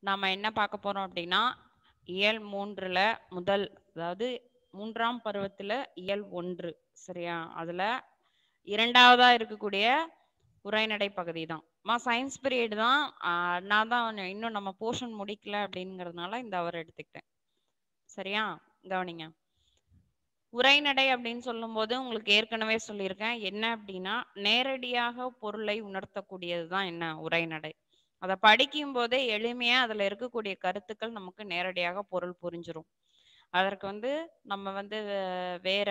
நாம என்ன பார்க்க போறோம் அப்படின்னா இயல் மூன்றுல முதல் அதாவது மூன்றாம் பருவத்துல இயல் ஒன்று சரியா அதுல இரண்டாவதா இருக்கக்கூடிய உரைநடை பகுதி தான் மா சயின்ஸ் பீரியட் தான் ஆஹ் நான் தான் இன்னும் நம்ம போர்ஷன் முடிக்கல அப்படிங்கிறதுனால இந்த அவர் எடுத்துக்கிட்டேன் சரியா கவனிங்க உரைநடை அப்படின்னு சொல்லும்போது உங்களுக்கு ஏற்கனவே சொல்லியிருக்கேன் என்ன அப்படின்னா நேரடியாக பொருளை உணர்த்தக்கூடியது தான் என்ன உரைநடை அதை படிக்கும் போதே எளிமையா அதுல இருக்கக்கூடிய கருத்துக்கள் நமக்கு நேரடியாக பொருள் புரிஞ்சிரும் அதற்கு வந்து நம்ம வந்து வே- வேற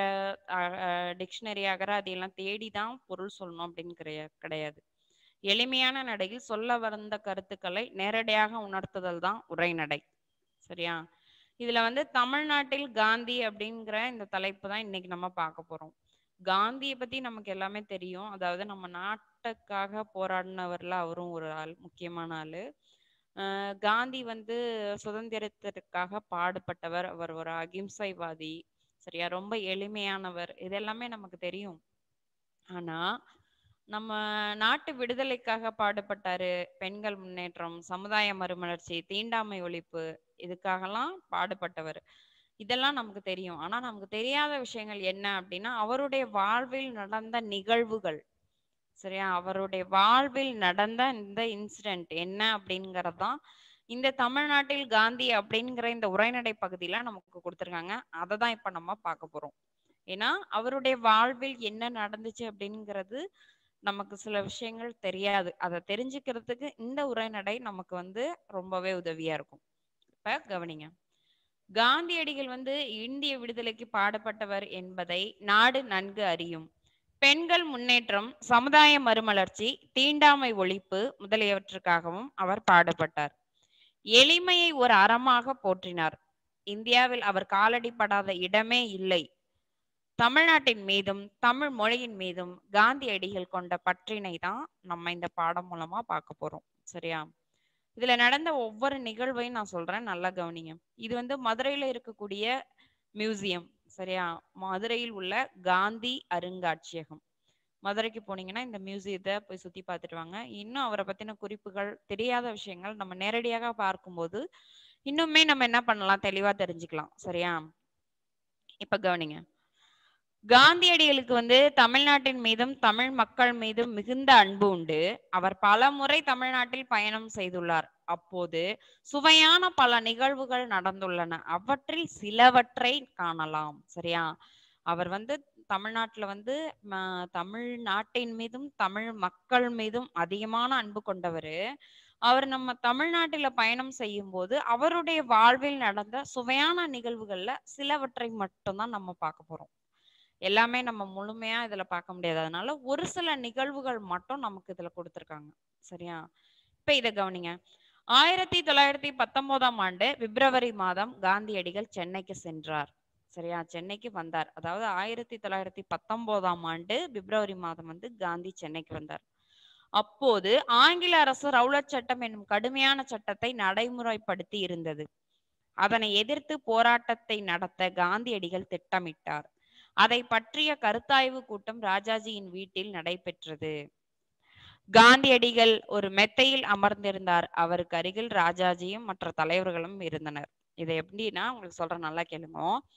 டிக்ஷனரி அகராதியெல்லாம் தேடி தான் பொருள் சொல்லணும் அப்படின்னு கிடையா கிடையாது எளிமையான நடையில் சொல்ல வந்த கருத்துக்களை நேரடியாக உணர்த்துதல் தான் உரைநடை சரியா இதுல வந்து தமிழ்நாட்டில் காந்தி அப்படிங்கிற இந்த தலைப்பு தான் இன்னைக்கு நம்ம பார்க்க போறோம் காந்தியை பத்தி நமக்கு எல்லாமே தெரியும் அதாவது நம்ம நாட்டுக்காக போராடினவர்ல அவரும் ஒரு ஆள் முக்கியமான ஆளு அஹ் காந்தி வந்து சுதந்திரத்திற்காக பாடுபட்டவர் அவர் ஒரு அகிம்சைவாதி சரியா ரொம்ப எளிமையானவர் இது எல்லாமே நமக்கு தெரியும் ஆனா நம்ம நாட்டு விடுதலைக்காக பாடுபட்டாரு பெண்கள் முன்னேற்றம் சமுதாய மறுமலர்ச்சி தீண்டாமை ஒழிப்பு இதுக்காகலாம் பாடுபட்டவர் இதெல்லாம் நமக்கு தெரியும் ஆனா நமக்கு தெரியாத விஷயங்கள் என்ன அப்படின்னா அவருடைய வாழ்வில் நடந்த நிகழ்வுகள் சரியா அவருடைய வாழ்வில் நடந்த இந்த இன்சிடென்ட் என்ன அப்படிங்கறதுதான் இந்த தமிழ்நாட்டில் காந்தி அப்படிங்கிற இந்த உரைநடை பகுதியில நமக்கு கொடுத்துருக்காங்க அதை தான் இப்ப நம்ம பார்க்க போறோம் ஏன்னா அவருடைய வாழ்வில் என்ன நடந்துச்சு அப்படிங்கிறது நமக்கு சில விஷயங்கள் தெரியாது அதை தெரிஞ்சுக்கிறதுக்கு இந்த உரைநடை நமக்கு வந்து ரொம்பவே உதவியா இருக்கும் இப்ப கவனிங்க காந்தியடிகள் வந்து இந்திய விடுதலைக்கு பாடுபட்டவர் என்பதை நாடு நன்கு அறியும் பெண்கள் முன்னேற்றம் சமுதாய மறுமலர்ச்சி தீண்டாமை ஒழிப்பு முதலியவற்றுக்காகவும் அவர் பாடுபட்டார் எளிமையை ஒரு அறமாக போற்றினார் இந்தியாவில் அவர் காலடிப்படாத இடமே இல்லை தமிழ்நாட்டின் மீதும் தமிழ் மொழியின் மீதும் காந்தியடிகள் கொண்ட பற்றினை தான் நம்ம இந்த பாடம் மூலமா பார்க்க போறோம் சரியா இதுல நடந்த ஒவ்வொரு நிகழ்வையும் நான் சொல்றேன் நல்லா கவனிங்க இது வந்து மதுரையில இருக்கக்கூடிய மியூசியம் சரியா மதுரையில் உள்ள காந்தி அருங்காட்சியகம் மதுரைக்கு போனீங்கன்னா இந்த மியூசியத்தை போய் சுத்தி பார்த்துட்டு வாங்க இன்னும் அவரை பத்தின குறிப்புகள் தெரியாத விஷயங்கள் நம்ம நேரடியாக பார்க்கும்போது இன்னுமே நம்ம என்ன பண்ணலாம் தெளிவா தெரிஞ்சுக்கலாம் சரியா இப்ப கவனிங்க காந்தியடிகளுக்கு வந்து தமிழ்நாட்டின் மீதும் தமிழ் மக்கள் மீதும் மிகுந்த அன்பு உண்டு அவர் பல முறை தமிழ்நாட்டில் பயணம் செய்துள்ளார் அப்போது சுவையான பல நிகழ்வுகள் நடந்துள்ளன அவற்றில் சிலவற்றை காணலாம் சரியா அவர் வந்து தமிழ்நாட்டுல வந்து ம- தமிழ்நாட்டின் மீதும் தமிழ் மக்கள் மீதும் அதிகமான அன்பு கொண்டவர் அவர் நம்ம தமிழ்நாட்டில பயணம் செய்யும் போது அவருடைய வாழ்வில் நடந்த சுவையான நிகழ்வுகள்ல சிலவற்றை மட்டும்தான் நம்ம பார்க்க போறோம் எல்லாமே நம்ம முழுமையா இதுல பார்க்க முடியாது அதனால ஒரு சில நிகழ்வுகள் மட்டும் நமக்கு இதுல கொடுத்திருக்காங்க சரியா இப்ப இத கவனிங்க ஆயிரத்தி தொள்ளாயிரத்தி பத்தொன்பதாம் ஆண்டு பிப்ரவரி மாதம் காந்தியடிகள் சென்னைக்கு சென்றார் சரியா சென்னைக்கு வந்தார் அதாவது ஆயிரத்தி தொள்ளாயிரத்தி பத்தொன்பதாம் ஆண்டு பிப்ரவரி மாதம் வந்து காந்தி சென்னைக்கு வந்தார் அப்போது ஆங்கில அரசு ரவுலட் சட்டம் என்னும் கடுமையான சட்டத்தை நடைமுறைப்படுத்தி இருந்தது அதனை எதிர்த்து போராட்டத்தை நடத்த காந்தியடிகள் திட்டமிட்டார் அதை பற்றிய கருத்தாய்வு கூட்டம் ராஜாஜியின் வீட்டில் நடைபெற்றது காந்தியடிகள் ஒரு மெத்தையில் அமர்ந்திருந்தார் அவருக்கு அருகில் ராஜாஜியும் மற்ற தலைவர்களும் இருந்தனர் இதை எப்படின்னா உங்களுக்கு சொல்றேன் நல்லா கேளுங்க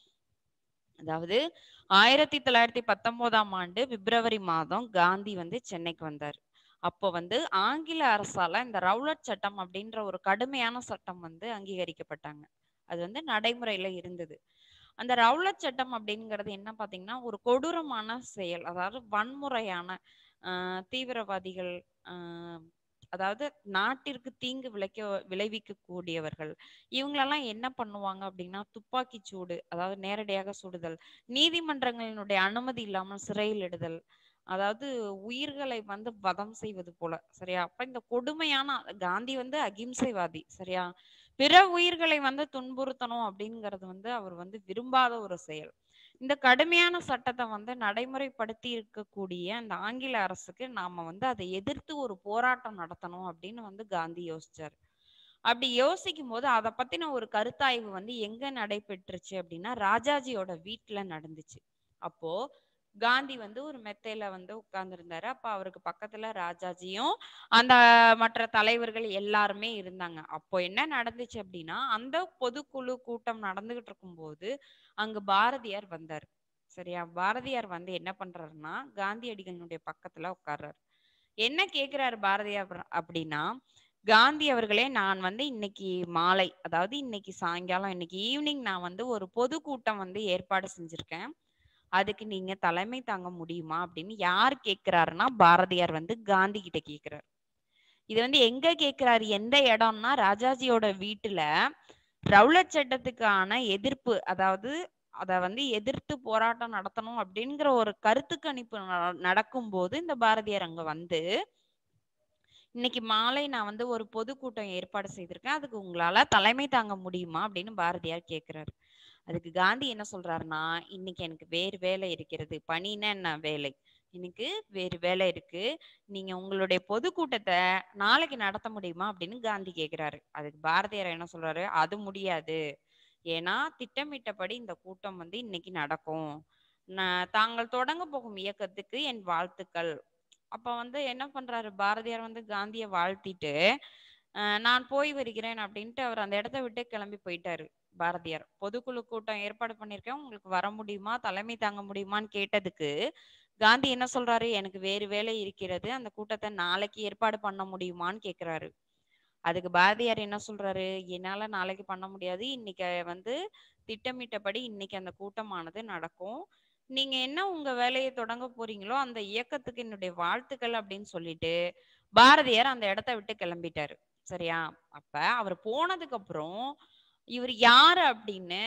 அதாவது ஆயிரத்தி தொள்ளாயிரத்தி பத்தொன்பதாம் ஆண்டு பிப்ரவரி மாதம் காந்தி வந்து சென்னைக்கு வந்தார் அப்போ வந்து ஆங்கில அரசால இந்த ரவுலட் சட்டம் அப்படின்ற ஒரு கடுமையான சட்டம் வந்து அங்கீகரிக்கப்பட்டாங்க அது வந்து நடைமுறையில இருந்தது அந்த ரவுலட் சட்டம் அப்படிங்கிறது என்ன பாத்தீங்கன்னா ஒரு கொடூரமான செயல் அதாவது வன்முறையான ஆஹ் தீவிரவாதிகள் ஆஹ் அதாவது நாட்டிற்கு தீங்கு விளைக்க விளைவிக்க கூடியவர்கள் இவங்களெல்லாம் என்ன பண்ணுவாங்க அப்படின்னா துப்பாக்கி சூடு அதாவது நேரடியாக சுடுதல் நீதிமன்றங்களினுடைய அனுமதி இல்லாமல் சிறையில் இடுதல் அதாவது உயிர்களை வந்து வதம் செய்வது போல சரியா அப்ப இந்த கொடுமையான காந்தி வந்து அகிம்சைவாதி சரியா பிற உயிர்களை வந்து துன்புறுத்தணும் அப்படிங்கிறது வந்து அவர் வந்து விரும்பாத ஒரு செயல் இந்த கடுமையான சட்டத்தை வந்து நடைமுறைப்படுத்தி இருக்கக்கூடிய அந்த ஆங்கில அரசுக்கு நாம வந்து அதை எதிர்த்து ஒரு போராட்டம் நடத்தணும் அப்படின்னு வந்து காந்தி யோசிச்சார் அப்படி யோசிக்கும் போது அதை பத்தின ஒரு கருத்தாய்வு வந்து எங்க நடைபெற்றுச்சு அப்படின்னா ராஜாஜியோட வீட்டுல நடந்துச்சு அப்போ காந்தி வந்து ஒரு மெத்தையில வந்து உட்கார்ந்துருந்தாரு அப்ப அவருக்கு பக்கத்துல ராஜாஜியும் அந்த மற்ற தலைவர்கள் எல்லாருமே இருந்தாங்க அப்போ என்ன நடந்துச்சு அப்படின்னா அந்த பொதுக்குழு கூட்டம் நடந்துகிட்டு இருக்கும்போது அங்க பாரதியார் வந்தார் சரியா பாரதியார் வந்து என்ன பண்றாருன்னா காந்தியடிகளுடைய பக்கத்துல உட்கார்றாரு என்ன கேக்குறாரு பாரதியார் அப்ப- அப்படின்னா காந்தி அவர்களே நான் வந்து இன்னைக்கு மாலை அதாவது இன்னைக்கு சாயங்காலம் இன்னைக்கு ஈவினிங் நான் வந்து ஒரு பொதுக்கூட்டம் வந்து ஏற்பாடு செஞ்சிருக்கேன் அதுக்கு நீங்க தலைமை தாங்க முடியுமா அப்படின்னு யார் கேக்குறாருன்னா பாரதியார் வந்து காந்தி கிட்ட கேக்குறாரு இது வந்து எங்க கேக்குறாரு எந்த இடம்னா ராஜாஜியோட வீட்டுல ரவுலட் சட்டத்துக்கான எதிர்ப்பு அதாவது அத வந்து எதிர்த்து போராட்டம் நடத்தணும் அப்படிங்கிற ஒரு கருத்து கணிப்பு ந- நடக்கும்போது இந்த பாரதியார் அங்க வந்து இன்னைக்கு மாலை நான் வந்து ஒரு பொதுக்கூட்டம் ஏற்பாடு செய்திருக்கேன் அதுக்கு உங்களால தலைமை தாங்க முடியுமா அப்படின்னு பாரதியார் கேக்குறாரு அதுக்கு காந்தி என்ன சொல்றாருன்னா இன்னைக்கு எனக்கு வேறு வேலை இருக்கிறது பணின்னா என்ன வேலை எனக்கு வேறு வேலை இருக்கு நீங்க உங்களுடைய பொதுக்கூட்டத்தை நாளைக்கு நடத்த முடியுமா அப்படின்னு காந்தி கேக்குறாரு அதுக்கு பாரதியார் என்ன சொல்றாரு அது முடியாது ஏன்னா திட்டமிட்டபடி இந்த கூட்டம் வந்து இன்னைக்கு நடக்கும் நான் தாங்கள் தொடங்க போகும் இயக்கத்துக்கு என் வாழ்த்துக்கள் அப்ப வந்து என்ன பண்றாரு பாரதியார் வந்து காந்திய வாழ்த்திட்டு அஹ் நான் போய் வருகிறேன் அப்படின்ட்டு அவர் அந்த இடத்த விட்டு கிளம்பி போயிட்டாரு பாரதியார் பொதுக்குழு கூட்டம் ஏற்பாடு பண்ணிருக்கேன் உங்களுக்கு வர முடியுமா தலைமை தாங்க முடியுமான்னு கேட்டதுக்கு காந்தி என்ன சொல்றாரு எனக்கு வேறு வேலை இருக்கிறது அந்த கூட்டத்தை நாளைக்கு ஏற்பாடு பண்ண முடியுமான்னு கேக்குறாரு அதுக்கு பாரதியார் என்ன சொல்றாரு என்னால நாளைக்கு பண்ண முடியாது இன்னைக்கு வந்து திட்டமிட்டபடி இன்னைக்கு அந்த கூட்டமானது நடக்கும் நீங்க என்ன உங்க வேலையை தொடங்க போறீங்களோ அந்த இயக்கத்துக்கு என்னுடைய வாழ்த்துக்கள் அப்படின்னு சொல்லிட்டு பாரதியார் அந்த இடத்த விட்டு கிளம்பிட்டாரு சரியா அப்ப அவர் போனதுக்கு அப்புறம் இவர் யாரு அப்படின்னு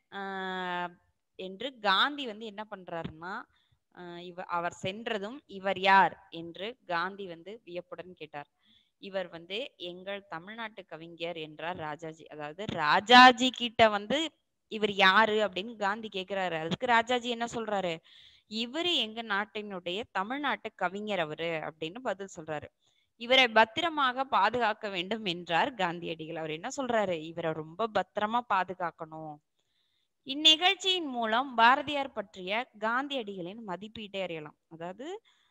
ஆஹ் என்று காந்தி வந்து என்ன பண்றாருன்னா ஆஹ் இவ அவர் சென்றதும் இவர் யார் என்று காந்தி வந்து வியப்புடன் கேட்டார் இவர் வந்து எங்கள் தமிழ்நாட்டு கவிஞர் என்றார் ராஜாஜி அதாவது ராஜாஜி கிட்ட வந்து இவர் யாரு அப்படின்னு காந்தி கேக்குறாரு அதுக்கு ராஜாஜி என்ன சொல்றாரு இவரு எங்க நாட்டினுடைய தமிழ்நாட்டு கவிஞர் அவரு அப்படின்னு பதில் சொல்றாரு இவரை பத்திரமாக பாதுகாக்க வேண்டும் என்றார் காந்தியடிகள் அவர் என்ன சொல்றாரு இவரை ரொம்ப பத்திரமா பாதுகாக்கணும் இந்நிகழ்ச்சியின் மூலம் பாரதியார் பற்றிய காந்தியடிகளின் மதிப்பீட்டை அறியலாம் அதாவது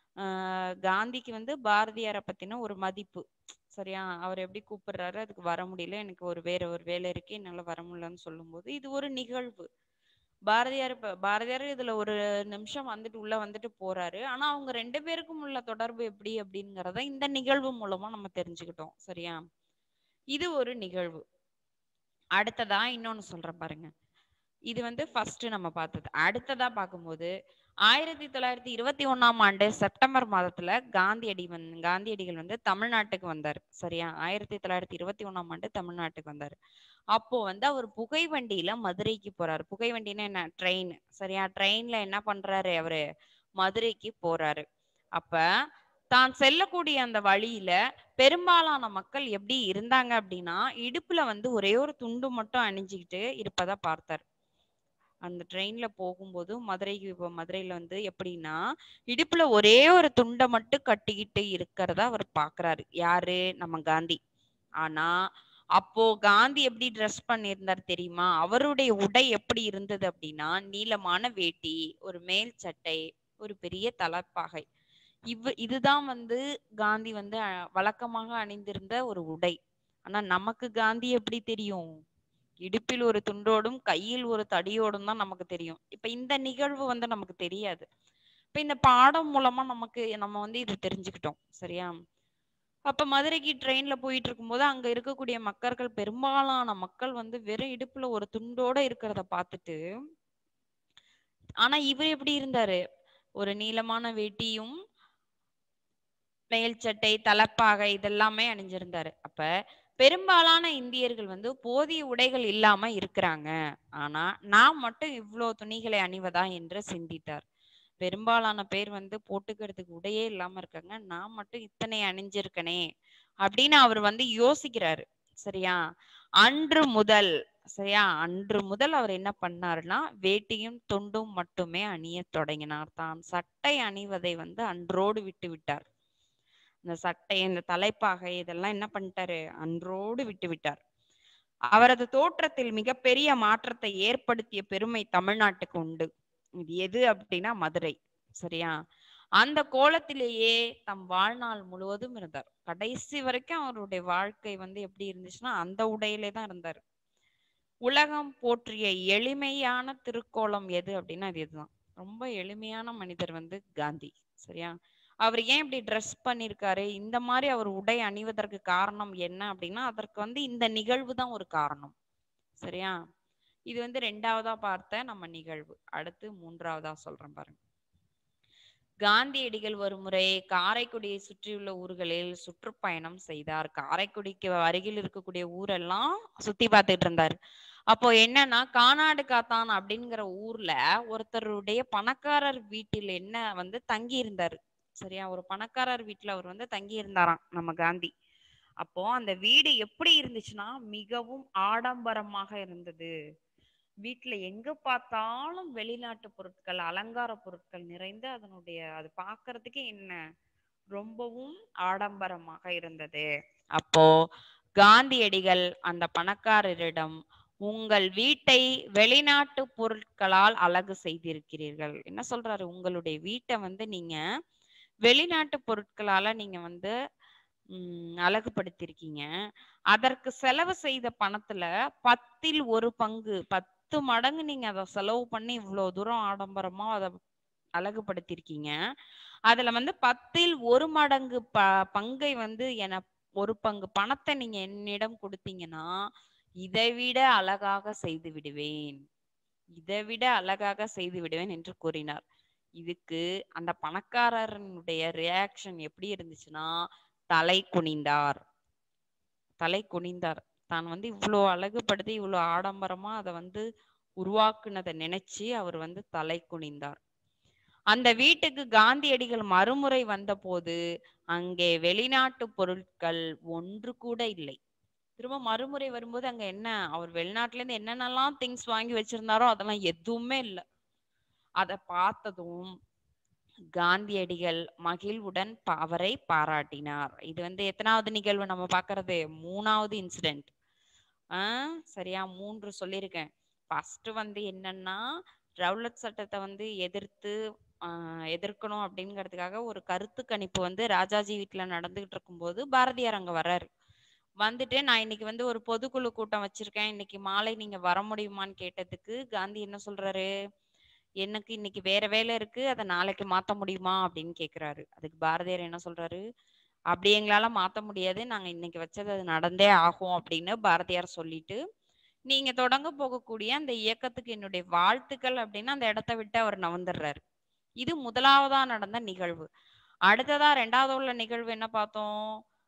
ஆஹ் காந்திக்கு வந்து பாரதியாரை பத்தின ஒரு மதிப்பு சரியா அவர் எப்படி கூப்பிடுறாரு அதுக்கு வர முடியல எனக்கு ஒரு வேற ஒரு வேலை இருக்கு என்னால வர முடியலன்னு சொல்லும்போது இது ஒரு நிகழ்வு பாரதியார் இப்ப பாரதியார் இதுல ஒரு நிமிஷம் வந்துட்டு உள்ள வந்துட்டு போறாரு ஆனா அவங்க ரெண்டு பேருக்கும் உள்ள தொடர்பு எப்படி அப்படிங்கறத இந்த நிகழ்வு மூலமா நம்ம தெரிஞ்சுக்கிட்டோம் சரியா இது ஒரு நிகழ்வு அடுத்ததா இன்னொன்னு சொல்றேன் பாருங்க இது வந்து ஃபர்ஸ்ட் நம்ம பார்த்தது அடுத்ததா பார்க்கும்போது ஆயிரத்தி தொள்ளாயிரத்தி இருபத்தி ஒண்ணாம் ஆண்டு செப்டம்பர் மாதத்துல காந்தியடி வந் காந்தியடிகள் வந்து தமிழ்நாட்டுக்கு வந்தார் சரியா ஆயிரத்தி தொள்ளாயிரத்தி இருபத்தி ஒண்ணாம் ஆண்டு தமிழ்நாட்டுக்கு வந்தார் அப்போ வந்து அவர் புகை வண்டியில மதுரைக்கு போறாரு புகை வண்டின்னா என்ன ட்ரெயின் சரியா ட்ரெயின்ல என்ன பண்றாரு அவரு மதுரைக்கு போறாரு அப்ப தான் செல்லக்கூடிய அந்த வழியில பெரும்பாலான மக்கள் எப்படி இருந்தாங்க அப்படின்னா இடுப்புல வந்து ஒரே ஒரு துண்டு மட்டும் அணிஞ்சுக்கிட்டு இருப்பதா பார்த்தார் அந்த ட்ரெயின்ல போகும்போது மதுரைக்கு இப்போ மதுரையில வந்து எப்படின்னா இடுப்புல ஒரே ஒரு துண்டை மட்டும் கட்டிக்கிட்டு இருக்கிறத அவர் பாக்குறாரு யாரு நம்ம காந்தி ஆனா அப்போ காந்தி எப்படி ட்ரெஸ் பண்ணியிருந்தார் தெரியுமா அவருடைய உடை எப்படி இருந்தது அப்படின்னா நீளமான வேட்டி ஒரு மேல் சட்டை ஒரு பெரிய தலைப்பாகை இவ் இதுதான் வந்து காந்தி வந்து அஹ், வழக்கமாக அணிந்திருந்த ஒரு உடை ஆனா நமக்கு காந்தி எப்படி தெரியும் இடுப்பில் ஒரு துண்டோடும் கையில் ஒரு தடியோடும் தான் நமக்கு தெரியும் இப்ப இந்த நிகழ்வு வந்து நமக்கு தெரியாது இப்ப இந்த பாடம் மூலமா நமக்கு நம்ம வந்து இது தெரிஞ்சுக்கிட்டோம் சரியா அப்ப மதுரைக்கு ட்ரெயின்ல போயிட்டு இருக்கும்போது அங்க இருக்கக்கூடிய மக்கள்கள் பெரும்பாலான மக்கள் வந்து வெறும் இடுப்புல ஒரு துண்டோட இருக்கிறத பார்த்துட்டு ஆனா இவர் எப்படி இருந்தாரு ஒரு நீளமான வேட்டியும் மேல் சட்டை தலப்பாகை இதெல்லாமே அணிஞ்சிருந்தாரு அப்ப பெரும்பாலான இந்தியர்கள் வந்து போதிய உடைகள் இல்லாம இருக்கிறாங்க ஆனா நான் மட்டும் இவ்ளோ துணிகளை அணிவதா என்று சிந்தித்தார் பெரும்பாலான பேர் வந்து போட்டுக்கிறதுக்கு உடையே இல்லாம இருக்காங்க நான் மட்டும் இத்தனை அணிஞ்சிருக்கனே அப்படின்னு அவர் வந்து யோசிக்கிறாரு சரியா அன்று முதல் சரியா அன்று முதல் அவர் என்ன பண்ணாருன்னா வேட்டியும் துண்டும் மட்டுமே அணிய தொடங்கினார் தான் சட்டை அணிவதை வந்து அன்றோடு விட்டு விட்டார் இந்த சட்டை இந்த தலைப்பாகை இதெல்லாம் என்ன பண்ணிட்டாரு அன்றோடு விட்டு விட்டார் அவரது தோற்றத்தில் மிகப்பெரிய மாற்றத்தை ஏற்படுத்திய பெருமை தமிழ்நாட்டுக்கு உண்டு இது எது அப்படின்னா மதுரை சரியா அந்த கோலத்திலேயே தம் வாழ்நாள் முழுவதும் இருந்தார் கடைசி வரைக்கும் அவருடைய வாழ்க்கை வந்து எப்படி இருந்துச்சுன்னா அந்த உடையிலே தான் இருந்தார் உலகம் போற்றிய எளிமையான திருக்கோலம் எது அப்படின்னா அது இதுதான் ரொம்ப எளிமையான மனிதர் வந்து காந்தி சரியா அவர் ஏன் இப்படி ட்ரெஸ் பண்ணியிருக்காரு இந்த மாதிரி அவர் உடை அணிவதற்கு காரணம் என்ன அப்படின்னா அதற்கு வந்து இந்த நிகழ்வு தான் ஒரு காரணம் சரியா இது வந்து ரெண்டாவதா பார்த்த நம்ம நிகழ்வு அடுத்து மூன்றாவதா சொல்றேன் பாருங்க காந்தியடிகள் ஒரு முறை காரைக்குடியை சுற்றியுள்ள ஊர்களில் சுற்றுப்பயணம் செய்தார் காரைக்குடிக்கு அருகில் இருக்கக்கூடிய ஊரெல்லாம் சுத்தி பார்த்துட்டு இருந்தார் அப்போ என்னன்னா கானாடு காத்தான் அப்படிங்கிற ஊர்ல ஒருத்தருடைய பணக்காரர் வீட்டில் என்ன வந்து தங்கி இருந்தாரு சரியா ஒரு பணக்காரர் வீட்டுல அவர் வந்து தங்கி இருந்தாராம் நம்ம காந்தி அப்போ அந்த வீடு எப்படி இருந்துச்சுன்னா மிகவும் ஆடம்பரமாக இருந்தது வீட்டுல எங்க பார்த்தாலும் வெளிநாட்டு பொருட்கள் அலங்கார பொருட்கள் நிறைந்து அதனுடைய அது பார்க்கிறதுக்கே என்ன ரொம்பவும் ஆடம்பரமாக இருந்தது அப்போ காந்தியடிகள் அந்த பணக்காரரிடம் உங்கள் வீட்டை வெளிநாட்டு பொருட்களால் அழகு செய்திருக்கிறீர்கள் என்ன சொல்றாரு உங்களுடைய வீட்டை வந்து நீங்க வெளிநாட்டு பொருட்களால நீங்க வந்து உம் அழகுபடுத்திருக்கீங்க அதற்கு செலவு செய்த பணத்துல பத்தில் ஒரு பங்கு பத்து மடங்கு நீங்க அதை செலவு பண்ணி இவ்வளவு தூரம் ஆடம்பரமா அதை அழகுபடுத்திருக்கீங்க அதுல வந்து பத்தில் ஒரு மடங்கு ப பங்கை வந்து என ஒரு பங்கு பணத்தை நீங்க என்னிடம் கொடுத்தீங்கன்னா இதை விட அழகாக செய்து விடுவேன் இதை விட அழகாக செய்து விடுவேன் என்று கூறினார் இதுக்கு அந்த பணக்காரனுடைய ரியாக்ஷன் எப்படி இருந்துச்சுன்னா தலை குனிந்தார் தலை குனிந்தார் தான் வந்து இவ்வளோ அழகுபடுத்தி இவ்வளோ ஆடம்பரமா அதை வந்து உருவாக்குனதை நினைச்சு அவர் வந்து தலை குனிந்தார் அந்த வீட்டுக்கு காந்தியடிகள் மறுமுறை வந்தபோது அங்கே வெளிநாட்டு பொருட்கள் ஒன்று கூட இல்லை திரும்ப மறுமுறை வரும்போது அங்க என்ன அவர் வெளிநாட்டுல இருந்து என்னென்னலாம் திங்ஸ் வாங்கி வச்சிருந்தாரோ அதெல்லாம் எதுவுமே இல்லை அதை பார்த்ததும் காந்தியடிகள் மகிழ்வுடன் ப- அவரை பாராட்டினார் இது வந்து எத்தனாவது நிகழ்வு நம்ம பார்க்கறது மூணாவது இன்சிடென்ட் ஆஹ் சரியா மூன்று சொல்லியிருக்கேன் ஃபர்ஸ்ட் வந்து என்னன்னா ரவுலட் சட்டத்தை வந்து எதிர்த்து ஆஹ் எதிர்க்கணும் அப்படிங்கிறதுக்காக ஒரு கருத்து கணிப்பு வந்து ராஜாஜி வீட்டுல நடந்துகிட்டு இருக்கும்போது பாரதியார் அங்க வர்றாரு வந்துட்டு நான் இன்னைக்கு வந்து ஒரு பொதுக்குழு கூட்டம் வச்சிருக்கேன் இன்னைக்கு மாலை நீங்க வர முடியுமான்னு கேட்டதுக்கு காந்தி என்ன சொல்றாரு எனக்கு இன்னைக்கு வேற வேலை இருக்கு அதை நாளைக்கு மாத்த முடியுமா அப்படின்னு கேக்குறாரு அதுக்கு பாரதியார் என்ன சொல்றாரு அப்படி எங்களால மாத்த முடியாது நாங்க இன்னைக்கு வச்சது அது நடந்தே ஆகும் அப்படின்னு பாரதியார் சொல்லிட்டு நீங்க தொடங்க போகக்கூடிய அந்த இயக்கத்துக்கு என்னுடைய வாழ்த்துக்கள் அப்படின்னு அந்த இடத்த விட்டு அவர் நவந்துடுறாரு இது முதலாவதா நடந்த நிகழ்வு அடுத்ததா ரெண்டாவது உள்ள நிகழ்வு என்ன பார்த்தோம்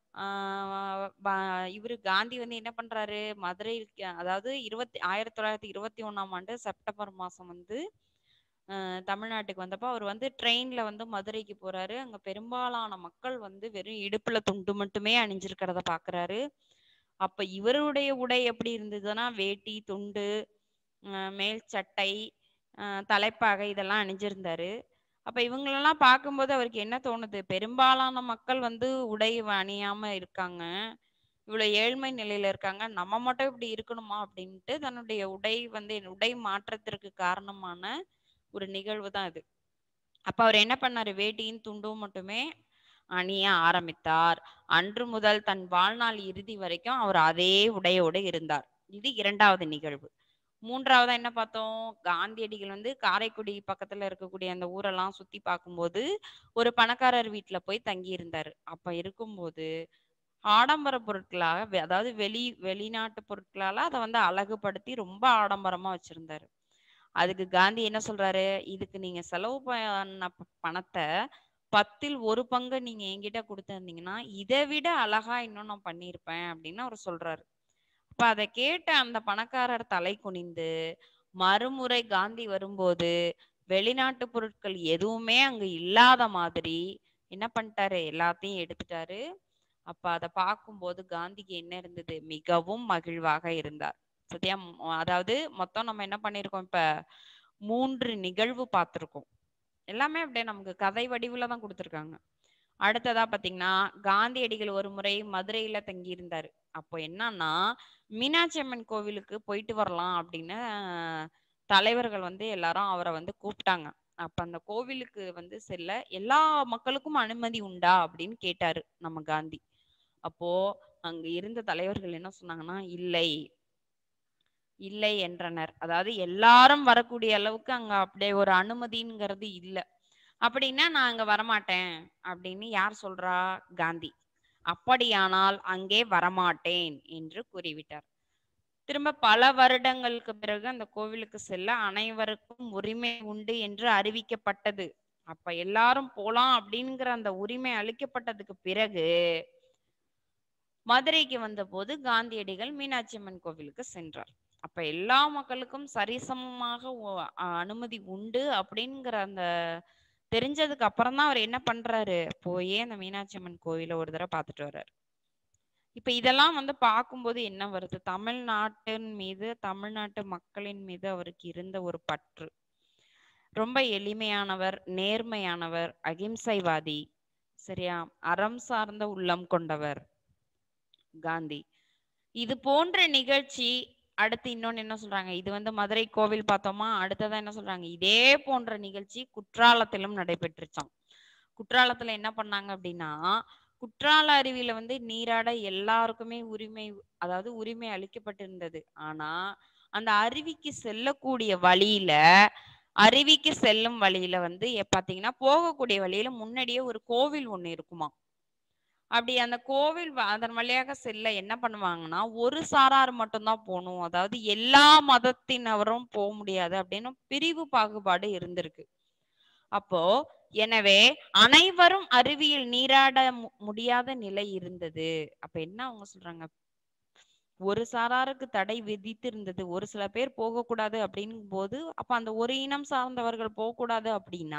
ஆஹ் ப- இவரு காந்தி வந்து என்ன பண்றாரு மதுரை அதாவது இருபத்தி ஆயிரத்தி தொள்ளாயிரத்தி இருபத்தி ஒண்ணாம் ஆண்டு செப்டம்பர் மாசம் வந்து அஹ் தமிழ்நாட்டுக்கு வந்தப்போ அவர் வந்து ட்ரெயின்ல வந்து மதுரைக்கு போறாரு அங்க பெரும்பாலான மக்கள் வந்து வெறும் இடுப்புல துண்டு மட்டுமே அணிஞ்சிருக்கிறத பாக்குறாரு அப்ப இவருடைய உடை எப்படி இருந்ததுன்னா வேட்டி துண்டு அஹ் மேல் சட்டை அஹ் தலைப்பாகை இதெல்லாம் அணிஞ்சிருந்தாரு அப்ப இவங்களெல்லாம் பார்க்கும்போது அவருக்கு என்ன தோணுது பெரும்பாலான மக்கள் வந்து உடை அணியாம இருக்காங்க இவ்வளவு ஏழ்மை நிலையில இருக்காங்க நம்ம மட்டும் இப்படி இருக்கணுமா அப்படின்ட்டு தன்னுடைய உடை வந்து உடை மாற்றத்திற்கு காரணமான ஒரு நிகழ்வு தான் இது அப்ப அவர் என்ன பண்ணாரு வேட்டியும் துண்டும் மட்டுமே அணிய ஆரம்பித்தார் அன்று முதல் தன் வாழ்நாள் இறுதி வரைக்கும் அவர் அதே உடையோடு இருந்தார் இது இரண்டாவது நிகழ்வு மூன்றாவதா என்ன பார்த்தோம் காந்தியடிகள் வந்து காரைக்குடி பக்கத்துல இருக்கக்கூடிய அந்த ஊரெல்லாம் சுத்தி பார்க்கும்போது ஒரு பணக்காரர் வீட்டுல போய் தங்கி இருந்தாரு அப்ப இருக்கும்போது ஆடம்பர பொருட்களாக வெ- அதாவது வெளி வெளிநாட்டு பொருட்களால அதை வந்து அழகுபடுத்தி ரொம்ப ஆடம்பரமா வச்சிருந்தாரு அதுக்கு காந்தி என்ன சொல்றாரு இதுக்கு நீங்க செலவு பண்ண ப- பணத்தை பத்தில் ஒரு பங்கு நீங்க என்கிட்ட கொடுத்திருந்தீங்கன்னா இதை விட அழகா இன்னும் நான் பண்ணியிருப்பேன் அப்படின்னு அவர் சொல்றாரு அப்ப அதை கேட்ட அந்த பணக்காரர் தலை குனிந்து மறுமுறை காந்தி வரும்போது வெளிநாட்டு பொருட்கள் எதுவுமே அங்க இல்லாத மாதிரி என்ன பண்ணிட்டாரு எல்லாத்தையும் எடுத்துட்டாரு அப்ப அதை பார்க்கும்போது காந்திக்கு என்ன இருந்தது மிகவும் மகிழ்வாக இருந்தார் சரியா ம், அதாவது மொத்தம் நம்ம என்ன பண்ணிருக்கோம் இப்ப மூன்று நிகழ்வு பார்த்திருக்கோம் எல்லாமே அப்படியே நமக்கு கதை வடிவுல தான் கொடுத்திருக்காங்க அடுத்ததா பாத்தீங்கன்னா காந்தியடிகள் ஒரு முறை மதுரையில தங்கி இருந்தாரு அப்போ என்னன்னா மீனாட்சி அம்மன் கோவிலுக்கு போயிட்டு வரலாம் அப்படின்னு அஹ், தலைவர்கள் வந்து எல்லாரும் அவரை வந்து கூப்பிட்டாங்க அப்ப அந்த கோவிலுக்கு வந்து செல்ல எல்லா மக்களுக்கும் அனுமதி உண்டா அப்படின்னு கேட்டாரு நம்ம காந்தி அப்போ அங்க இருந்த தலைவர்கள் என்ன சொன்னாங்கன்னா இல்லை இல்லை என்றனர் அதாவது எல்லாரும் வரக்கூடிய அளவுக்கு அங்க அப்படியே ஒரு அனுமதிங்கிறது இல்ல அப்படின்னா நான் அங்க வரமாட்டேன் அப்படின்னு யார் சொல்றா காந்தி அப்படியானால் அங்கே வரமாட்டேன் என்று கூறிவிட்டார் திரும்ப பல வருடங்களுக்கு பிறகு அந்த கோவிலுக்கு செல்ல அனைவருக்கும் உரிமை உண்டு என்று அறிவிக்கப்பட்டது அப்ப எல்லாரும் போலாம் அப்படிங்கிற அந்த உரிமை அளிக்கப்பட்டதுக்கு பிறகு மதுரைக்கு வந்தபோது காந்தியடிகள் மீனாட்சி அம்மன் கோவிலுக்கு சென்றார் அப்ப எல்லா மக்களுக்கும் சரிசமமாக ஒ- அ- அனுமதி உண்டு அப்படிங்கிற அந்த தெரிஞ்சதுக்கு அப்புறம் தான் அவர் என்ன பண்றாரு போயே அந்த மீனாட்சி அம்மன் கோவில ஒரு தடவை பார்த்துட்டு வர்றாரு இப்ப இதெல்லாம் வந்து பார்க்கும்போது என்ன வருது தமிழ்நாட்டின் மீது தமிழ்நாட்டு மக்களின் மீது அவருக்கு இருந்த ஒரு பற்று ரொம்ப எளிமையானவர் நேர்மையானவர் அகிம்சைவாதி சரியா அறம் சார்ந்த உள்ளம் கொண்டவர் காந்தி இது போன்ற நிகழ்ச்சி அடுத்து இன்னொன்னு என்ன சொல்றாங்க இது வந்து மதுரை கோவில் பார்த்தோமா அடுத்ததா என்ன சொல்றாங்க இதே போன்ற நிகழ்ச்சி குற்றாலத்திலும் நடைபெற்றுச்சாம் குற்றாலத்துல என்ன பண்ணாங்க அப்படின்னா குற்றால அருவியில வந்து நீராட எல்லாருக்குமே உரிமை அதாவது உரிமை அளிக்கப்பட்டிருந்தது ஆனா அந்த அருவிக்கு செல்லக்கூடிய வழியில அருவிக்கு செல்லும் வழியில வந்து எ- பாத்தீங்கன்னா போகக்கூடிய வழியில முன்னாடியே ஒரு கோவில் ஒண்ணு இருக்குமா அப்படி அந்த கோவில் வ- அதன் வழியாக செல்ல என்ன பண்ணுவாங்கன்னா ஒரு சாரார் மட்டும்தான் போகணும் அதாவது எல்லா மதத்தினரும் போக முடியாது அப்படின்னு பிரிவு பாகுபாடு இருந்திருக்கு அப்போ எனவே அனைவரும் அருவியில் நீராட மு- முடியாத நிலை இருந்தது அப்ப என்ன அவங்க சொல்றாங்க ஒரு சாராருக்கு தடை விதித்து இருந்தது ஒரு சில பேர் போகக்கூடாது அப்படிங்கும் போது அப்ப அந்த ஒரு இனம் சார்ந்தவர்கள் போகக்கூடாது அப்படின்னா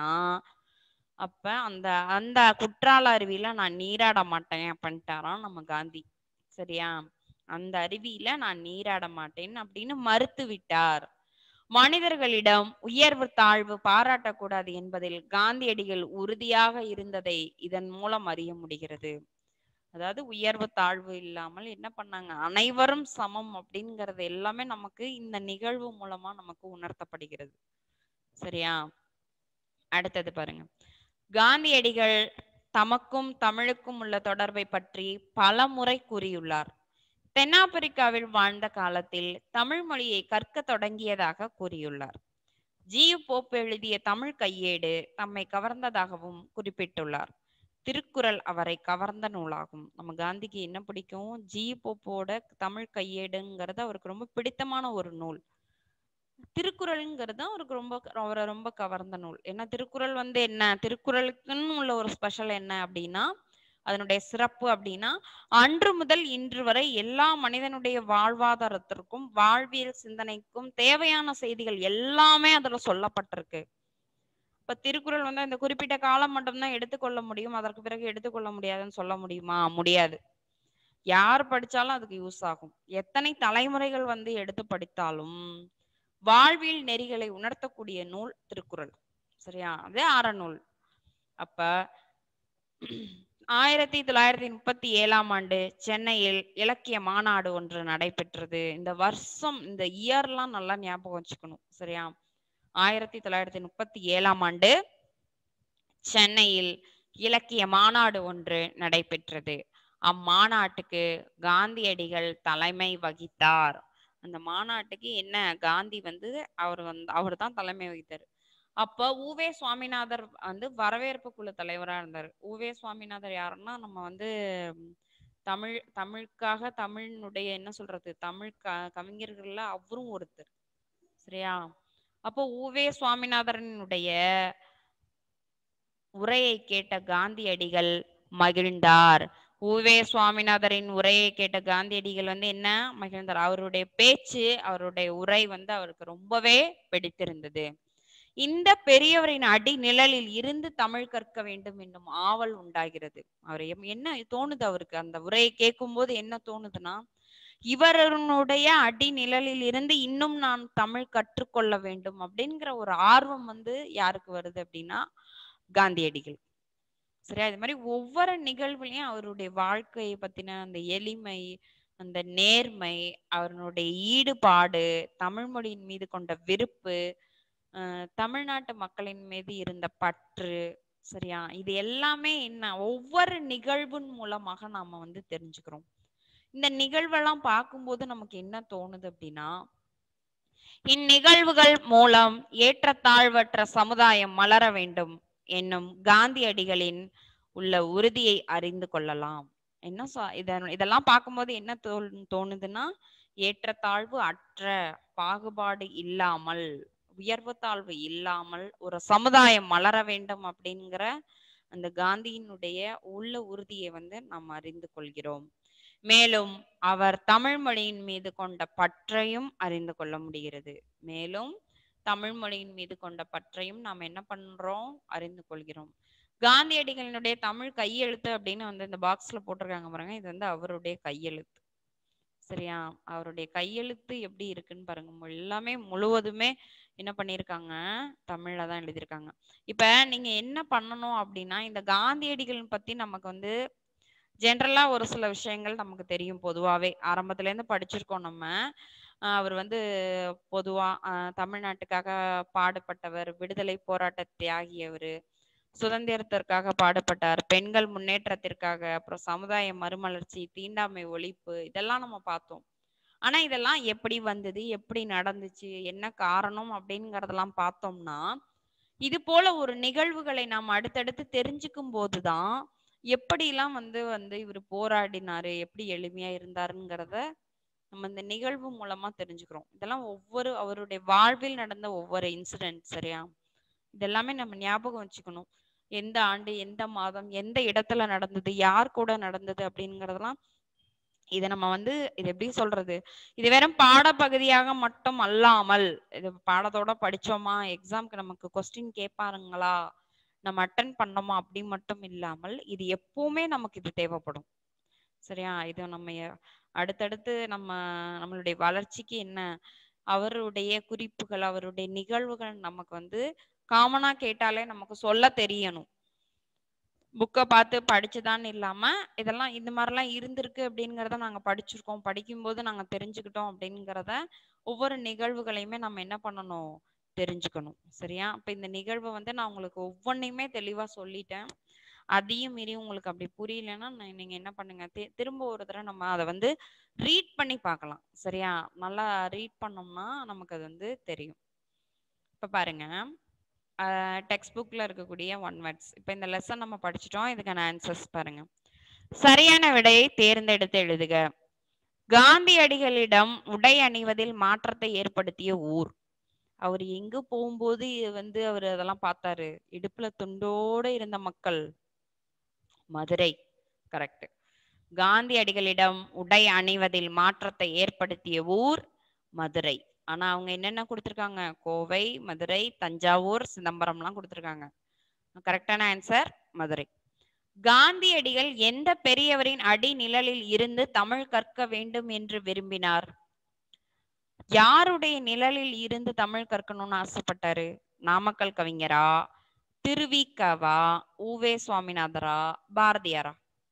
அப்ப அந்த அந்த குற்றால அருவியில நான் நீராட மாட்டேன் அப்படின்ட்டாராம் நம்ம காந்தி சரியா அந்த அருவியில நான் நீராட மாட்டேன் அப்படின்னு மறுத்து விட்டார் மனிதர்களிடம் உயர்வு தாழ்வு பாராட்டக்கூடாது என்பதில் காந்தியடிகள் உறுதியாக இருந்ததை இதன் மூலம் அறிய முடிகிறது அதாவது உயர்வு தாழ்வு இல்லாமல் என்ன பண்ணாங்க அனைவரும் சமம் அப்படிங்கறது எல்லாமே நமக்கு இந்த நிகழ்வு மூலமா நமக்கு உணர்த்தப்படுகிறது சரியா அடுத்தது பாருங்க காந்தியடிகள் தமக்கும் தமிழுக்கும் உள்ள தொடர்பை பற்றி பல முறை கூறியுள்ளார் தென்னாப்பிரிக்காவில் வாழ்ந்த காலத்தில் தமிழ் மொழியை கற்க தொடங்கியதாக கூறியுள்ளார் ஜி போப் எழுதிய தமிழ் கையேடு தம்மை கவர்ந்ததாகவும் குறிப்பிட்டுள்ளார் திருக்குறள் அவரை கவர்ந்த நூலாகும் நம்ம காந்திக்கு என்ன பிடிக்கும் ஜி போப்போட தமிழ் கையேடுங்கிறது அவருக்கு ரொம்ப பிடித்தமான ஒரு நூல் திருக்குறள்ங்கிறது அவருக்கு ரொம்ப அவரை ரொம்ப கவர்ந்த நூல் ஏன்னா திருக்குறள் வந்து என்ன திருக்குறளுக்குன்னு உள்ள ஒரு ஸ்பெஷல் என்ன அப்படின்னா அதனுடைய சிறப்பு அப்படின்னா அன்று முதல் இன்று வரை எல்லா மனிதனுடைய வாழ்வாதாரத்திற்கும் வாழ்வியல் சிந்தனைக்கும் தேவையான செய்திகள் எல்லாமே அதுல சொல்லப்பட்டிருக்கு இப்ப திருக்குறள் வந்து இந்த குறிப்பிட்ட காலம் மட்டும்தான் எடுத்துக்கொள்ள முடியும் அதற்கு பிறகு எடுத்துக்கொள்ள முடியாதுன்னு சொல்ல முடியுமா முடியாது யார் படிச்சாலும் அதுக்கு யூஸ் ஆகும் எத்தனை தலைமுறைகள் வந்து எடுத்து படித்தாலும் வாழ்வியல் நெறிகளை உணர்த்தக்கூடிய நூல் திருக்குறள் சரியா அது அறநூல் அப்ப ஆயிரத்தி தொள்ளாயிரத்தி முப்பத்தி ஏழாம் ஆண்டு சென்னையில் இலக்கிய மாநாடு ஒன்று நடைபெற்றது இந்த வருஷம் இந்த இயர்லாம் நல்லா ஞாபகம் வச்சுக்கணும் சரியா ஆயிரத்தி தொள்ளாயிரத்தி முப்பத்தி ஏழாம் ஆண்டு சென்னையில் இலக்கிய மாநாடு ஒன்று நடைபெற்றது அம்மாநாட்டுக்கு காந்தியடிகள் தலைமை வகித்தார் அந்த மாநாட்டுக்கு என்ன காந்தி வந்து அவர் வந்து அவர் தான் தலைமை வகித்தார் அப்ப உவே சுவாமிநாதர் வந்து வரவேற்பு குழு தலைவரா இருந்தார் உவே சுவாமிநாதர் யாருன்னா நம்ம வந்து ம், தமிழ் தமிழுக்காக தமிழினுடைய என்ன சொல்றது தமிழ் க கவிஞர்கள்ல அவரும் ஒருத்தர் சரியா அப்போ உவே சுவாமிநாதரனுடைய உரையை கேட்ட காந்தியடிகள் மகிழ்ந்தார் உவே சுவாமிநாதரின் உரையை கேட்ட காந்தியடிகள் வந்து என்ன மகிழ்ந்தார் அவருடைய பேச்சு அவருடைய உரை வந்து அவருக்கு ரொம்பவே பிடித்திருந்தது இந்த பெரியவரின் அடி நிழலில் இருந்து தமிழ் கற்க வேண்டும் என்னும் ஆவல் உண்டாகிறது அவர் எம்- என்ன தோணுது அவருக்கு அந்த உரையை கேட்கும்போது என்ன தோணுதுன்னா இவருடைய அடி நிழலில் இருந்து இன்னும் நான் தமிழ் கற்றுக்கொள்ள வேண்டும் அப்படிங்கிற ஒரு ஆர்வம் வந்து யாருக்கு வருது அப்படின்னா காந்தியடிகள் சரியா இது மாதிரி ஒவ்வொரு நிகழ்வுலயும் அவருடைய வாழ்க்கையை பத்தின அந்த எளிமை அந்த நேர்மை அவருடைய ஈடுபாடு தமிழ் மொழியின் மீது கொண்ட விருப்பு அஹ் தமிழ்நாட்டு மக்களின் மீது இருந்த பற்று சரியா இது எல்லாமே என்ன ஒவ்வொரு நிகழ்வின் மூலமாக நாம வந்து தெரிஞ்சுக்கிறோம் இந்த நிகழ்வெல்லாம் பார்க்கும்போது நமக்கு என்ன தோணுது அப்படின்னா இந்நிகழ்வுகள் மூலம் ஏற்றத்தாழ்வற்ற சமுதாயம் மலர வேண்டும் என்னும் காந்தியடிகளின் உள்ள உறுதியை அறிந்து கொள்ளலாம் என்ன சொ- இத இதெல்லாம் பார்க்கும்போது என்ன தோல் தோணுதுன்னா ஏற்றத்தாழ்வு அற்ற பாகுபாடு இல்லாமல் உயர்வு தாழ்வு இல்லாமல் ஒரு சமுதாயம் மலர வேண்டும் அப்படிங்கிற அந்த காந்தியினுடைய உள்ள உறுதியை வந்து நாம் அறிந்து கொள்கிறோம் மேலும் அவர் தமிழ் மொழியின் மீது கொண்ட பற்றையும் அறிந்து கொள்ள முடிகிறது மேலும் தமிழ் மொழியின் மீது கொண்ட பற்றையும் நாம் என்ன பண்றோம் அறிந்து கொள்கிறோம் காந்தியடிகளினுடைய தமிழ் கையெழுத்து அப்படின்னு வந்து இந்த பாக்ஸ்ல போட்டிருக்காங்க பாருங்க இது வந்து அவருடைய கையெழுத்து சரியா அவருடைய கையெழுத்து எப்படி இருக்குன்னு பாருங்க மு- எல்லாமே முழுவதுமே என்ன பண்ணியிருக்காங்க தமிழ்ல தான் எழுதியிருக்காங்க இப்ப நீங்க என்ன பண்ணணும் அப்படின்னா இந்த காந்தியடிகள் பத்தி நமக்கு வந்து ஜென்ரலா ஒரு சில விஷயங்கள் நமக்கு தெரியும் பொதுவாவே ஆரம்பத்துல இருந்து படிச்சிருக்கோம் நம்ம ஆஹ் அவர் வந்து பொதுவா ஆஹ் தமிழ்நாட்டுக்காக பாடுபட்டவர் விடுதலை போராட்ட தியாகியவர் சுதந்திரத்திற்காக பாடுபட்டார் பெண்கள் முன்னேற்றத்திற்காக அப்புறம் சமுதாய மறுமலர்ச்சி தீண்டாமை ஒழிப்பு இதெல்லாம் நம்ம பார்த்தோம் ஆனா இதெல்லாம் எப்படி வந்தது எப்படி நடந்துச்சு என்ன காரணம் அப்படிங்கறதெல்லாம் பார்த்தோம்னா இது போல ஒரு நிகழ்வுகளை நாம் அடுத்தடுத்து தெரிஞ்சுக்கும் போதுதான் எப்படிலாம் வந்து வந்து இவர் போராடினாரு எப்படி எளிமையா இருந்தாருங்கிறத நம்ம இந்த நிகழ்வு மூலமா தெரிஞ்சுக்கிறோம் இதெல்லாம் ஒவ்வொரு அவருடைய வாழ்வில் நடந்த ஒவ்வொரு இன்சிடென்ட் சரியா இதெல்லாமே நம்ம ஞாபகம் வச்சுக்கணும் எந்த ஆண்டு எந்த மாதம் எந்த இடத்துல நடந்தது யார் கூட நடந்தது அப்படிங்கறதெல்லாம் இதை நம்ம வந்து இது எப்படி சொல்றது இது வெறும் பாடப்பகுதியாக மட்டும் அல்லாமல் இது பாடத்தோட படிச்சோமா எக்ஸாம்க்கு நமக்கு கொஸ்டின் கேட்பாருங்களா நம்ம அட்டன் பண்ணோமா அப்படி மட்டும் இல்லாமல் இது எப்பவுமே நமக்கு இது தேவைப்படும் சரியா இது நம்ம எ- அடுத்தடுத்து நம்ம நம்மளுடைய வளர்ச்சிக்கு என்ன அவருடைய குறிப்புகள் அவருடைய நிகழ்வுகள் நமக்கு வந்து காமனா கேட்டாலே நமக்கு சொல்ல தெரியணும் புக்கை பார்த்து படிச்சுதான்னு இல்லாம இதெல்லாம் இந்த மாதிரிலாம் இருந்திருக்கு அப்படிங்கிறத நாங்க படிச்சிருக்கோம் படிக்கும்போது நாங்க தெரிஞ்சுக்கிட்டோம் அப்படிங்கிறத ஒவ்வொரு நிகழ்வுகளையுமே நம்ம என்ன பண்ணணும் தெரிஞ்சுக்கணும் சரியா அப்ப இந்த நிகழ்வை வந்து நான் உங்களுக்கு ஒவ்வொன்றையுமே தெளிவா சொல்லிட்டேன் அதையும் மீறி உங்களுக்கு அப்படி புரியலன்னா நா- நீங்க என்ன பண்ணுங்க தி- திரும்ப ஒரு தடவை நம்ம அதை வந்து ரீட் பண்ணி பார்க்கலாம் சரியா நல்லா ரீட் பண்ணோம்னா நமக்கு அது வந்து தெரியும் இப்ப பாருங்க டெக்ஸ்ட் புக்ல இருக்கக்கூடிய ஒன் வேர்ட்ஸ் இப்போ இந்த லெசன் நம்ம படிச்சிட்டோம் இதுக்கான ஆன்சர்ஸ் பாருங்க சரியான விடையை தேர்ந்தெடுத்து எழுதுக காந்தியடிகளிடம் உடை அணிவதில் மாற்றத்தை ஏற்படுத்திய ஊர் அவர் எங்க போகும்போது வந்து அவர் அதெல்லாம் பார்த்தாரு இடுப்புல துண்டோட இருந்த மக்கள் மதுரை கரெக்ட் காந்தியடிகளிடம் உடை அணிவதில் மாற்றத்தை ஏற்படுத்திய ஊர் மதுரை ஆனா அவங்க என்னென்ன கொடுத்திருக்காங்க கோவை மதுரை தஞ்சாவூர் சிதம்பரம்லாம் கொடுத்திருக்காங்க கரெக்டான ஆன்சர் மதுரை காந்தியடிகள் எந்த பெரியவரின் அடி நிழலில் இருந்து தமிழ் கற்க வேண்டும் என்று விரும்பினார் யாருடைய நிழலில் இருந்து தமிழ் கற்கணும்னு ஆசைப்பட்டாரு நாமக்கல் கவிஞரா திருவிக்கவா உவே சுவாமிநாதரா பாரதியாரா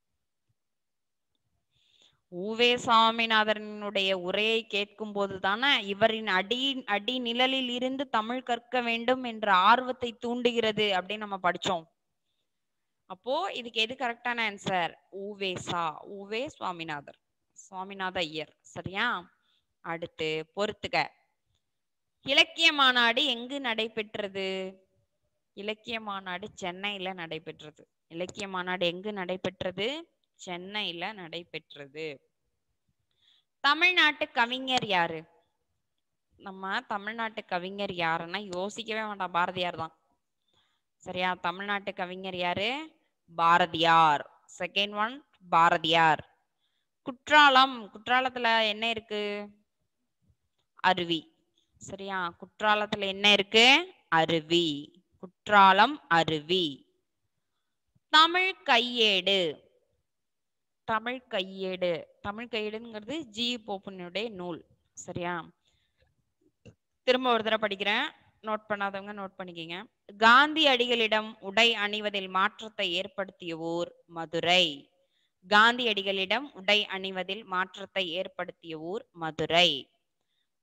உவே சுவாமிநாதனுடைய உரையை கேட்கும் போது தானே இவரின் அடி அடி நிழலில் இருந்து தமிழ் கற்க வேண்டும் என்ற ஆர்வத்தை தூண்டுகிறது அப்படின்னு நம்ம படிச்சோம் அப்போ இதுக்கு எது கரெக்டான ஆன்சர் உவேசா உவே சுவாமிநாதர் சுவாமிநாத ஐயர் சரியா அடுத்து பொறுத்துக்க இலக்கிய மாநாடு எங்கு நடைபெற்றது இலக்கிய மாநாடு சென்னையில நடைபெற்றது இலக்கிய மாநாடு எங்கு நடைபெற்றது சென்னையில நடைபெற்றது தமிழ்நாட்டு கவிஞர் யாரு நம்ம தமிழ்நாட்டு கவிஞர் யாருன்னா யோசிக்கவே வேண்டாம் பாரதியார் தான் சரியா தமிழ்நாட்டு கவிஞர் யாரு பாரதியார் செகண்ட் ஒன் பாரதியார் குற்றாலம் குற்றாலத்துல என்ன இருக்கு அருவி சரியா குற்றாலத்துல என்ன இருக்கு அருவி குற்றாலம் அருவி தமிழ் கையேடு தமிழ் கையேடு தமிழ் கையேடுங்கிறது ஜி போப்பனுடைய நூல் சரியா திரும்ப ஒரு தடவை படிக்கிறேன் நோட் பண்ணாதவங்க நோட் பண்ணிக்கங்க காந்தி அடிகளிடம் உடை அணிவதில் மாற்றத்தை ஏற்படுத்திய ஊர் மதுரை காந்தியடிகளிடம் உடை அணிவதில் மாற்றத்தை ஏற்படுத்திய ஊர் மதுரை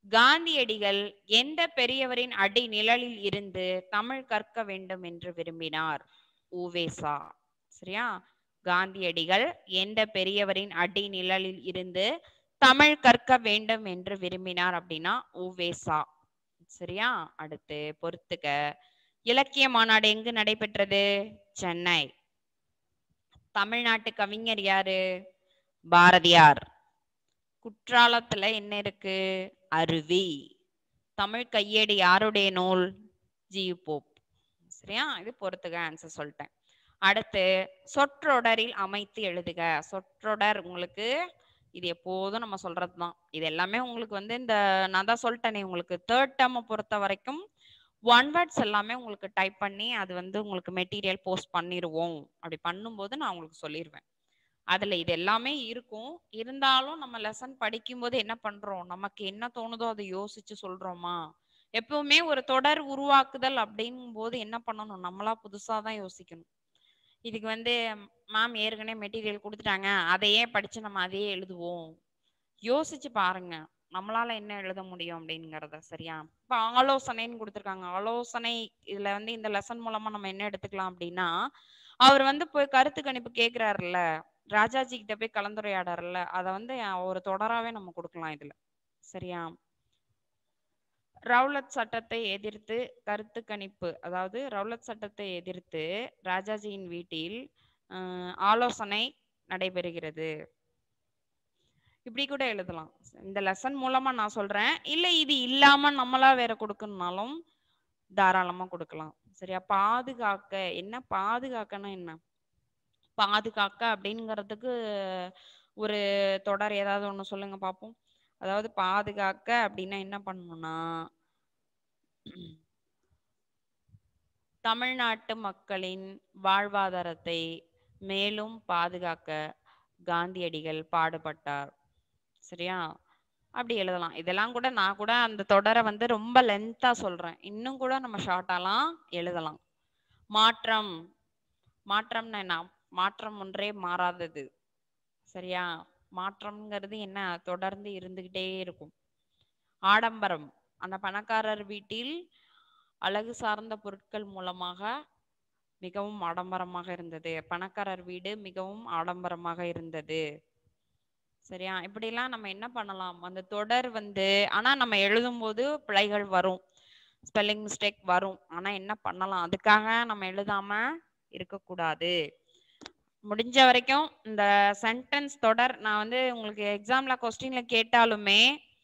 காந்தியடிகள் எந்த பெரியவரின் அடி நிழலில் இருந்து தமிழ் கற்க வேண்டும் என்று விரும்பினார் உவேசா சரியா காந்தியடிகள் எந்த பெரியவரின் அடி நிழலில் இருந்து தமிழ் கற்க வேண்டும் என்று விரும்பினார் அப்படின்னா உவேசா சரியா அடுத்து பொறுத்துக்க இலக்கிய மாநாடு எங்கு நடைபெற்றது சென்னை தமிழ்நாட்டு கவிஞர் யாரு பாரதியார் குற்றாலத்துல என்ன இருக்கு அருவி தமிழ் கையேடு யாருடைய நூல் ஜி போப் சரியா இது பொறுத்துக்க ஆன்சர் சொல்லிட்டேன் அடுத்து சொற்றொடரில் அமைத்து எழுதுக சொற்றொடர் உங்களுக்கு இது எப்போதும் நம்ம சொல்றது தான் இது எல்லாமே உங்களுக்கு வந்து இந்த நான் தான் சொல்லிட்டேனே உங்களுக்கு தேர்ட் டேர்மை பொறுத்த வரைக்கும் ஒன் வேர்ட்ஸ் எல்லாமே உங்களுக்கு டைப் பண்ணி அது வந்து உங்களுக்கு மெட்டீரியல் போஸ்ட் பண்ணிடுவோம் அப்படி பண்ணும்போது நான் உங்களுக்கு சொல்லிடுவேன் அதுல இது எல்லாமே இருக்கும் இருந்தாலும் நம்ம லெசன் படிக்கும்போது என்ன பண்றோம் நமக்கு என்ன தோணுதோ அதை யோசிச்சு சொல்றோமா எப்பவுமே ஒரு தொடர் உருவாக்குதல் அப்படிங்கும் போது என்ன பண்ணணும் நம்மளா புதுசா தான் யோசிக்கணும் இதுக்கு வந்து மேம் ஏற்கனவே மெட்டீரியல் கொடுத்துட்டாங்க அதையே படிச்சு நம்ம அதையே எழுதுவோம் யோசிச்சு பாருங்க நம்மளால என்ன எழுத முடியும் அப்படிங்கறத சரியா இப்ப ஆலோசனைன்னு கொடுத்துருக்காங்க ஆலோசனை இதுல வந்து இந்த லெசன் மூலமா நம்ம என்ன எடுத்துக்கலாம் அப்படின்னா அவர் வந்து போய் கருத்து கணிப்பு கேக்குறாருல்ல ராஜாஜி கிட்ட போய் கலந்துரையாடாருல்ல அத வந்து ஒரு தொடராவே நம்ம கொடுக்கலாம் இதுல சரியா ரவுலட் சட்டத்தை எதிர்த்து கருத்து கணிப்பு அதாவது ரவுலட் சட்டத்தை எதிர்த்து ராஜாஜியின் வீட்டில் அஹ், ஆலோசனை நடைபெறுகிறது இப்படி கூட எழுதலாம் இந்த லெசன் மூலமா நான் சொல்றேன் இல்ல இது இல்லாம நம்மளா வேற கொடுக்கணும்னாலும் தாராளமா கொடுக்கலாம் சரியா பாதுகாக்க என்ன பாதுகாக்கன்னா என்ன பாதுகாக்க அப்படிங்கிறதுக்கு ஒரு தொடர் ஏதாவது ஒண்ணு சொல்லுங்க பாப்போம் அதாவது பாதுகாக்க அப்படின்னா என்ன பண்ணணும்னா தமிழ்நாட்டு மக்களின் வாழ்வாதாரத்தை மேலும் பாதுகாக்க காந்தியடிகள் பாடுபட்டார் சரியா அப்படி எழுதலாம் இதெல்லாம் கூட நான் கூட அந்த தொடரை வந்து ரொம்ப லென்த்தா சொல்றேன் இன்னும் கூட நம்ம ஷார்ட்டாலாம் எழுதலாம் மாற்றம் மாற்றம்னா என்ன மாற்றம் ஒன்றே மாறாதது சரியா மாற்றம்ங்கிறது என்ன தொடர்ந்து இருந்துகிட்டே இருக்கும் ஆடம்பரம் அந்த பணக்காரர் வீட்டில் அழகு சார்ந்த பொருட்கள் மூலமாக மிகவும் ஆடம்பரமாக இருந்தது பணக்காரர் வீடு மிகவும் ஆடம்பரமாக இருந்தது சரியா இப்படிலாம் நம்ம என்ன பண்ணலாம் அந்த தொடர் வந்து ஆனா நம்ம எழுதும்போது பிழைகள் வரும் ஸ்பெல்லிங் மிஸ்டேக் வரும் ஆனா என்ன பண்ணலாம் அதுக்காக நம்ம எழுதாம இருக்கக்கூடாது முடிஞ்ச வரைக்கும் இந்த சென்டென்ஸ் தொடர் நான் வந்து உங்களுக்கு எக்ஸாம்ல கொஸ்டின்ல கேட்டாலுமே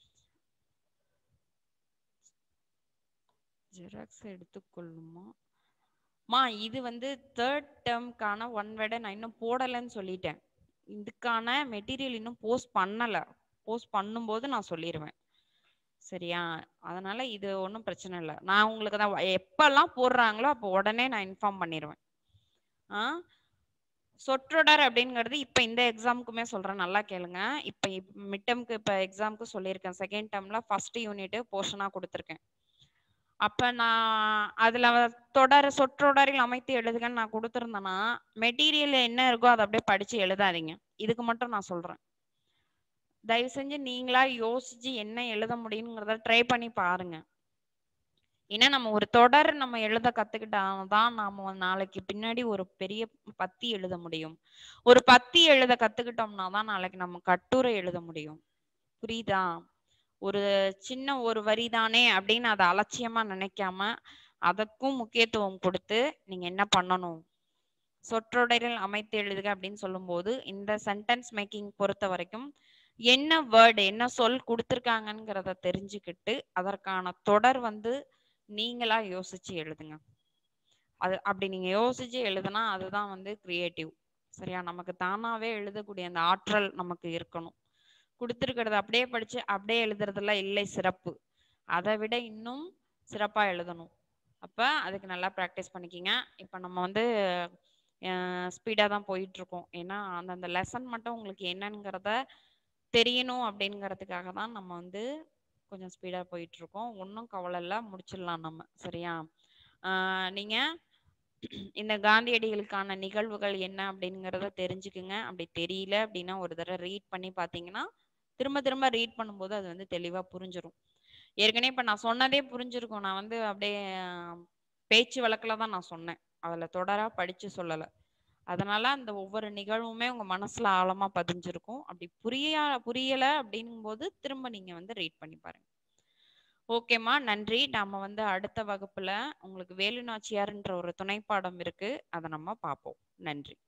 ஜெராக்ஸ் எடுத்துக்கொள்ளுமா மா இது வந்து தேர்ட் டேர்ம்க்கான ஒன் வேர்டை நான் இன்னும் போடலைன்னு சொல்லிட்டேன் இதுக்கான மெட்டீரியல் இன்னும் போஸ்ட் பண்ணல போஸ்ட் பண்ணும்போது நான் சொல்லிடுவேன் சரியா அதனால இது ஒன்றும் பிரச்சனை இல்லை நான் உங்களுக்கு தான் எப்பெல்லாம் போடுறாங்களோ அப்போ உடனே நான் இன்ஃபார்ம் பண்ணிடுவேன் ஆ சொற்றொடர் அப்படிங்கிறது இப்போ இந்த எக்ஸாமுக்குமே சொல்றேன் நல்லா கேளுங்க இப்போ மிட்டம்க்கு இப்போ எக்ஸாமுக்கு சொல்லியிருக்கேன் செகண்ட் டேர்ம்ல ஃபர்ஸ்ட் யூனிட் போர்ஷனாக கொடுத்துருக்கேன் அப்ப நான் அதுல தொடர் சொற்றொடரில் அமைத்து எழுதுகன்னு நான் கொடுத்துருந்தேன்னா மெட்டீரியல் என்ன இருக்கோ அதை அப்படியே படிச்சு எழுதாதீங்க இதுக்கு மட்டும் நான் சொல்றேன் தயவு செஞ்சு நீங்களா யோசிச்சு என்ன எழுத முடியுங்கிறத ட்ரை பண்ணி பாருங்க ஏன்னா நம்ம ஒரு தொடர் நம்ம எழுத கத்துக்கிட்டாதான் நாம நாளைக்கு பின்னாடி ஒரு பெரிய பத்தி எழுத முடியும் ஒரு பத்தி எழுத கத்துக்கிட்டோம்னா தான் நாளைக்கு நம்ம கட்டுரை எழுத முடியும் புரியுதா ஒரு சின்ன ஒரு வரி தானே அப்படின்னு அதை அலட்சியமா நினைக்காம அதற்கும் முக்கியத்துவம் கொடுத்து நீங்க என்ன பண்ணணும் சொற்றொடரில் அமைத்து எழுதுக அப்படின்னு சொல்லும்போது இந்த சென்டென்ஸ் மேக்கிங் பொறுத்த வரைக்கும் என்ன வேர்டு என்ன சொல் கொடுத்துருக்காங்கங்கிறத தெரிஞ்சுக்கிட்டு அதற்கான தொடர் வந்து நீங்களா யோசிச்சு எழுதுங்க அது அப்படி நீங்க யோசிச்சு எழுதுனா அதுதான் வந்து கிரியேட்டிவ் சரியா நமக்கு தானாவே எழுதக்கூடிய அந்த ஆற்றல் நமக்கு இருக்கணும் கொடுத்துருக்கிறத அப்படியே படிச்சு அப்படியே எழுதுறதுல இல்லை சிறப்பு அதை விட இன்னும் சிறப்பா எழுதணும் அப்ப அதுக்கு நல்லா ப்ராக்டிஸ் பண்ணிக்கிங்க இப்ப நம்ம வந்து ஸ்பீடாக தான் போயிட்டு இருக்கோம் ஏன்னா அந்தந்த லெசன் மட்டும் உங்களுக்கு என்னங்கிறத தெரியணும் அப்படிங்கிறதுக்காக தான் நம்ம வந்து கொஞ்சம் ஸ்பீடாக போயிட்டு இருக்கோம் ஒன்றும் கவலை இல்லை முடிச்சிடலாம் நம்ம சரியா ஆஹ் நீங்க இந்த காந்தியடிகளுக்கான நிகழ்வுகள் என்ன அப்படிங்கிறத தெரிஞ்சுக்குங்க அப்படி தெரியல அப்படின்னா ஒரு தடவை ரீட் பண்ணி பார்த்தீங்கன்னா திரும்ப திரும்ப ரீட் பண்ணும்போது அது வந்து தெளிவாக புரிஞ்சிடும் ஏற்கனவே இப்ப நான் சொன்னதே புரிஞ்சிருக்கும் நான் வந்து அப்படியே அஹ், பேச்சு வழக்குல தான் நான் சொன்னேன் அதுல தொடரா படிச்சு சொல்லல அதனால அந்த ஒவ்வொரு நிகழ்வுமே உங்க மனசுல ஆழமா பதிஞ்சிருக்கும் அப்படி புரியா புரியல அப்படிங்கும்போது திரும்ப நீங்க வந்து ரீட் பண்ணி பாருங்க ஓகேம்மா நன்றி நாம வந்து அடுத்த வகுப்புல உங்களுக்கு வேலு நாச்சியார்ன்ற ஒரு துணைப்பாடம் இருக்கு அதை நம்ம பார்ப்போம் நன்றி